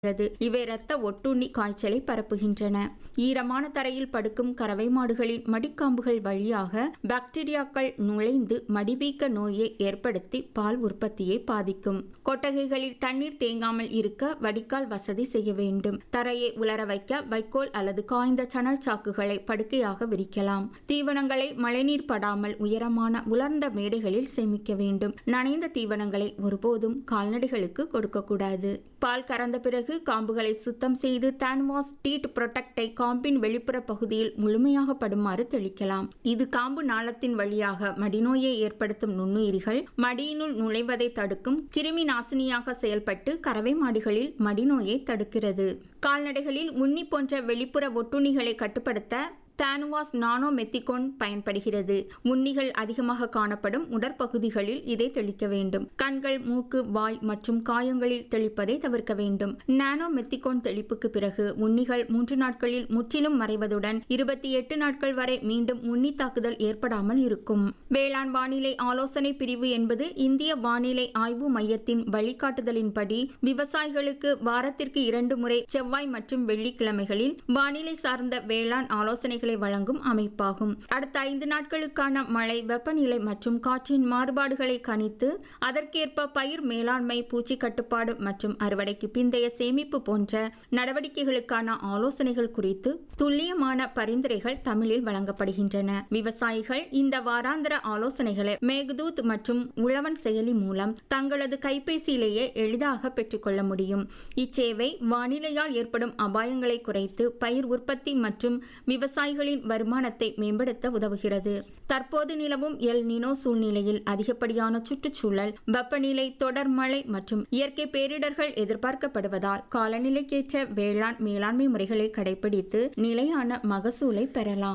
கிறது. இவை இரத்த ஒட்டுண்ணி காய்ச்சலை பரப்புகின்றன ஈரமான தரையில் படுக்கும் கறவை மாடுகளின் மடிக்காம்புகள் வழியாக பாக்டீரியாக்கள் நுழைந்து மடிவீக்க நோயை ஏற்படுத்தி பால் உற்பத்தியை பாதிக்கும் கொட்டகைகளில் தண்ணீர் தேங்காமல் இருக்க வடிகால் வசதி செய்ய வேண்டும் தரையை உலர வைக்க வைக்கோல் அல்லது காய்ந்த சணல் சாக்குகளை படுக்கையாக விரிக்கலாம் தீவனங்களை மழைநீர் படாமல் உயரமான உலர்ந்த மேடைகளில் சேமிக்க வேண்டும் நனைந்த தீவனங்களை ஒருபோதும் கால்நடைகளுக்கு கொடுக்கக்கூடாது பால் கறந்த பிறகு காம்புகளை சுத்தம் செய்து தான்வாஸ் டீட் புரொடெக்டை காம்பின் வெளிப்புற பகுதியில் முழுமையாக படுமாறு தெளிக்கலாம் இது காம்பு நாளத்தின் வழியாக மடிநோயை ஏற்படுத்தும் நுண்ணுயிரிகள் மடியினுள் நுழைவதை தடுக்கும் கிருமி நாசினியாக செயல்பட்டு கறவை மாடுகளில் மடிநோயை தடுக்கிறது கால்நடைகளில் உண்ணி போன்ற வெளிப்புற ஒட்டுண்ணிகளை கட்டுப்படுத்த தானுவாஸ் நானோ மெத்திகோன் பயன்படுகிறது உண்ணிகள் அதிகமாக காணப்படும் உடற்பகுதிகளில் இதை தெளிக்க வேண்டும் கண்கள் மூக்கு வாய் மற்றும் காயங்களில் தெளிப்பதை தவிர்க்க வேண்டும் நானோ மெத்திகோன் தெளிப்புக்கு பிறகு உண்ணிகள் மூன்று நாட்களில் முற்றிலும் மறைவதுடன் இருபத்தி எட்டு நாட்கள் வரை மீண்டும் உண்ணி தாக்குதல் ஏற்படாமல் இருக்கும் வேளாண் வானிலை ஆலோசனை பிரிவு என்பது இந்திய வானிலை ஆய்வு மையத்தின் வழிகாட்டுதலின்படி விவசாயிகளுக்கு வாரத்திற்கு இரண்டு முறை செவ்வாய் மற்றும் வெள்ளிக்கிழமைகளில் வானிலை சார்ந்த வேளாண் ஆலோசனைகளை வழங்கும் அமைப்பாகும் அடுத்த ஐந்து நாட்களுக்கான மழை வெப்பநிலை மற்றும் காற்றின் மாறுபாடுகளை கணித்து அதற்கேற்ப பயிர் மேலாண்மை பூச்சி கட்டுப்பாடு மற்றும் அறுவடைக்கு பிந்தைய சேமிப்பு போன்ற நடவடிக்கைகளுக்கான ஆலோசனைகள் குறித்து துல்லியமான பரிந்துரைகள் தமிழில் வழங்கப்படுகின்றன விவசாயிகள் இந்த வாராந்திர ஆலோசனைகளை மேகதூத் மற்றும் உழவன் செயலி மூலம் தங்களது கைபேசியிலேயே எளிதாக பெற்றுக்கொள்ள முடியும் இச்சேவை வானிலையால் ஏற்படும் அபாயங்களை குறைத்து பயிர் உற்பத்தி மற்றும் விவசாயிகளின் வருமானத்தை மேம்படுத்த உதவுகிறது தற்போது நிலவும் எல் நினோ சூழ்நிலையில் அதிகப்படியான சுற்றுச்சூழல் வெப்பநிலை தொடர் மழை மற்றும் இயற்கை பேரிடர்கள் எதிர்பார்க்கப்படுவதால் காலநிலைக்கேற்ற வேளாண் மேலாண்மை முறைகளை கடைபிடித்து நிலையான மகசூலை பெறலாம்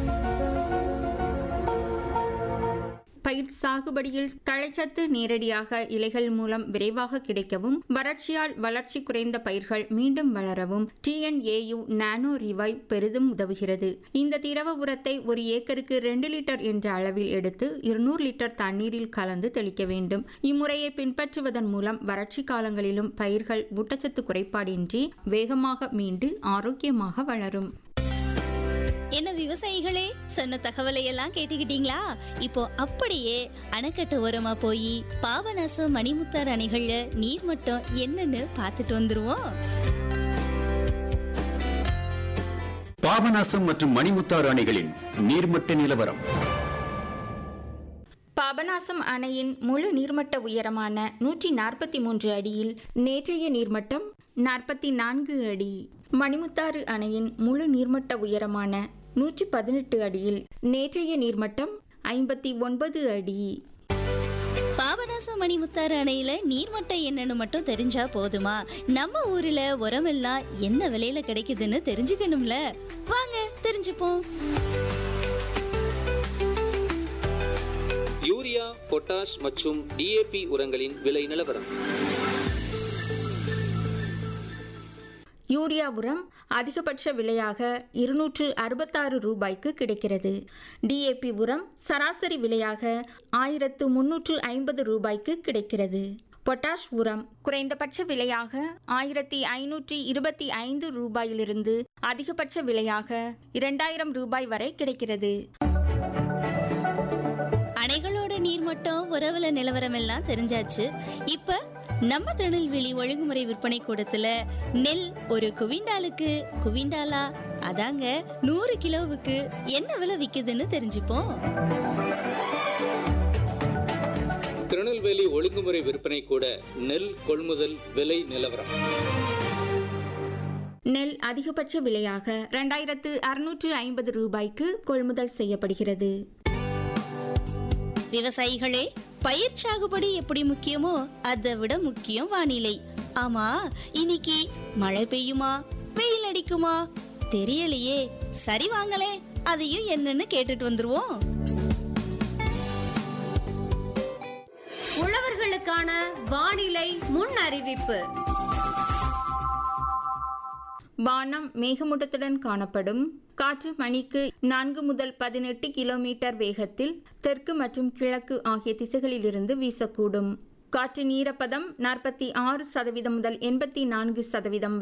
பயிர் சாகுபடியில் தழைச்சத்து நேரடியாக இலைகள் மூலம் விரைவாக கிடைக்கவும் வறட்சியால் வளர்ச்சி குறைந்த பயிர்கள் மீண்டும் வளரவும் டிஎன்ஏயு நானோ ரிவைவ் பெரிதும் உதவுகிறது இந்த திரவ உரத்தை ஒரு ஏக்கருக்கு ரெண்டு லிட்டர் என்ற அளவில் எடுத்து இருநூறு லிட்டர் தண்ணீரில் கலந்து தெளிக்க வேண்டும் இம்முறையை பின்பற்றுவதன் மூலம் வறட்சி காலங்களிலும் பயிர்கள் ஊட்டச்சத்து குறைபாடின்றி வேகமாக மீண்டு ஆரோக்கியமாக வளரும் என்ன விவசாயிகளே சொன்ன தகவலை எல்லாம் கேட்டுக்கிட்டீங்களா இப்போ அப்படியே அணைக்கட்டு ஓரமா போய் பாபநாசம் மணிமுத்தார் அணைகள்ல நீர் மட்டம் என்னன்னு பார்த்துட்டு வந்துருவோம் பாபநாசம் மற்றும் மணிமுத்தாறு அணைகளின் நீர்மட்ட நிலவரம் பாபநாசம் அணையின் முழு நீர்மட்ட உயரமான நூற்றி நாற்பத்தி மூன்று அடியில் நேற்றைய நீர்மட்டம் நாற்பத்தி நான்கு அடி மணிமுத்தாறு அணையின் முழு நீர்மட்ட உயரமான நூற்றி பதினெட்டு அடியில் நேற்றைய நீர்மட்டம் ஐம்பத்தி ஒன்பது அடி பாபநாசம் மணிமுத்தாறு அணையில நீர்மட்டம் என்னன்னு மட்டும் தெரிஞ்சா போதுமா நம்ம ஊர்ல உரமெல்லாம் என்ன விலையில கிடைக்குதுன்னு தெரிஞ்சுக்கணும்ல வாங்க தெரிஞ்சுப்போம் யூரியா பொட்டாஷ் மற்றும் டிஏபி உரங்களின் விலை நிலவரம் யூரியா உரம் அதிகபட்ச விலையாக இருநூற்று அறுபத்தாறு ரூபாய்க்கு கிடைக்கிறது டிஏபி உரம் சராசரி விலையாக ஆயிரத்து முன்னூற்று ஐம்பது ரூபாய்க்கு கிடைக்கிறது பொட்டாஷ் உரம் குறைந்தபட்ச விலையாக ஆயிரத்தி ஐநூற்றி இருபத்தி ஐந்து ரூபாயிலிருந்து அதிகபட்ச விலையாக இரண்டாயிரம் ரூபாய் வரை கிடைக்கிறது அணைகளோட நீர்மட்டம் உறவுல நிலவரம் எல்லாம் தெரிஞ்சாச்சு இப்ப நம்ம திருநெல்வேலி ஒழுங்குமுறை விற்பனை கூடத்துல நெல் ஒரு குவிண்டாலுக்கு குவிண்டாலா அதாங்க நூறு கிலோவுக்கு என்ன விலை விக்குதுன்னு தெரிஞ்சுப்போம் திருநெல்வேலி ஒழுங்குமுறை விற்பனை கூட நெல் கொள்முதல் விலை நிலவரம் நெல் அதிகபட்ச விலையாக இரண்டாயிரத்து அறுநூற்று ஐம்பது ரூபாய்க்கு கொள்முதல் செய்யப்படுகிறது விவசாயிகளே பயிர் சாகுபடி எப்படி முக்கியமோ அதை விட முக்கியம் வானிலை ஆமா இன்னைக்கு மழை பெய்யுமா வெயில் அடிக்குமா தெரியலையே சரி வாங்களே அதையும் என்னன்னு கேட்டுட்டு வந்துருவோம் உழவர்களுக்கான வானிலை முன் அறிவிப்பு வானம் மேகமூட்டத்துடன் காணப்படும் காற்று மணிக்கு நான்கு முதல் பதினெட்டு கிலோமீட்டர் வேகத்தில் தெற்கு மற்றும் கிழக்கு ஆகிய திசைகளிலிருந்து வீசக்கூடும் காற்றின் ஈரப்பதம் நாற்பத்தி ஆறு சதவீதம் முதல் எண்பத்தி நான்கு சதவீதம்